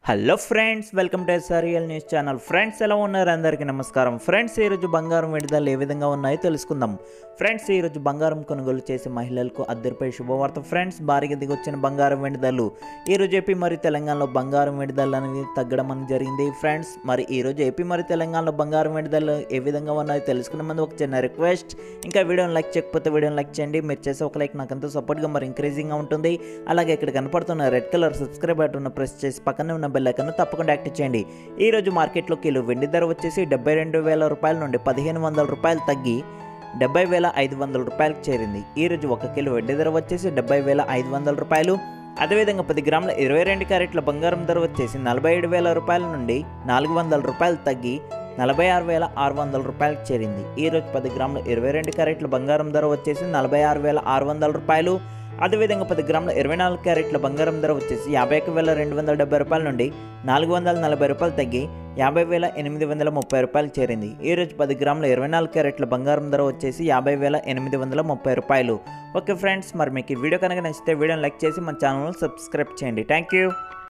hello friends welcome to SRL news channel friends ఎలా ఉన్నారు అందరికీ నమస్కారం ఫ్రెండ్స్ ఈరోజు బంగారం విడుదల ఏ విధంగా ఉన్నాయో తెలుసుకుందాం ఫ్రెండ్స్ ఈరోజు బంగారం కొనుగోలు చేసే మహిళలకు అద్దరిపై శుభవార్త ఫ్రెండ్స్ భారీగా దిగొచ్చిన బంగారం విడుదలలు ఈరోజు ఏపీ మరియు తెలంగాణలో బంగారం విడుదల అనేది తగ్గడం అనేది జరిగింది ఫ్రెండ్స్ మరి ఈరోజు ఏపీ మరియు తెలంగాణలో బంగారం విడుదల ఏ విధంగా ఉన్నాయో తెలుసుకునే ముందు ఒక చిన్న రిక్వెస్ట్ ఇంకా వీడియోని లైక్ చేయకపోతే వీడియోని లైక్ చేయండి మీరు చేసే ఒక లైక్ నాకు ఎంతో సపోర్ట్గా మరి ఇంక్రీజింగ్గా ఉంటుంది అలాగే ఇక్కడ కనపడుతున్న red colour subscribe button press చేసి పక్కనే ఉన్న బెల్ ఐకాన్ తప్పకుండా యాక్టివ్ చేయండి ఈ రోజు మార్కెట్లో కిలో వెండి ధర వచ్చేసి డెబ్బై రెండు వేల రూపాయల నుండి పదిహేను వందల రూపాయలు తగ్గి డెబ్బై వేల ఐదు వందల రూపాయలకు చేరింది ఈ రోజు ఒక కిలో వెండి ధర వచ్చేసి డెబ్బై వేల ఐదు వందల రూపాయలు అదేవిధంగా పది గ్రాముల ఇరవై రెండు క్యారెట్ల బంగారం ధర వచ్చేసి నలభై ఏడు వేల రూపాయల నుండి నాలుగు వందల రూపాయలు తగ్గి నలభై ఆరు వేల ఆరు వందల రూపాయలకు చేరింది ఈ రోజు పది గ్రాముల ఇరవై రెండు క్యారెట్ల బంగారం ధర వచ్చేసి నలభై ఆరు వేల ఆరు వందల రూపాయలు అదేవిధంగా పది గ్రాముల ఇరవై నాలుగు క్యారెట్ల బంగారం ధర వచ్చేసి యాభై ఒక వేల రెండు వందల డెబ్బై రూపాయల నుండి నాలుగు వందల నలభై రూపాయలు తగ్గి యాభై వేల ఎనిమిది వందల ముప్పై రూపాయలు చేరింది ఈ రోజు పది గ్రాముల ఇరవై నాలుగు క్యారెట్ల బంగారం ధర వచ్చేసి యాభై వేల ఎనిమిది వందల ముప్పై రూపాయలు ఓకే ఫ్రెండ్స్ మరి మీకు ఈ వీడియో కనుక నచ్చితే వీడియోని లైక్ చేసి మన ఛానల్ని సబ్స్క్రైబ్ చేయండి థ్యాంక్ యూ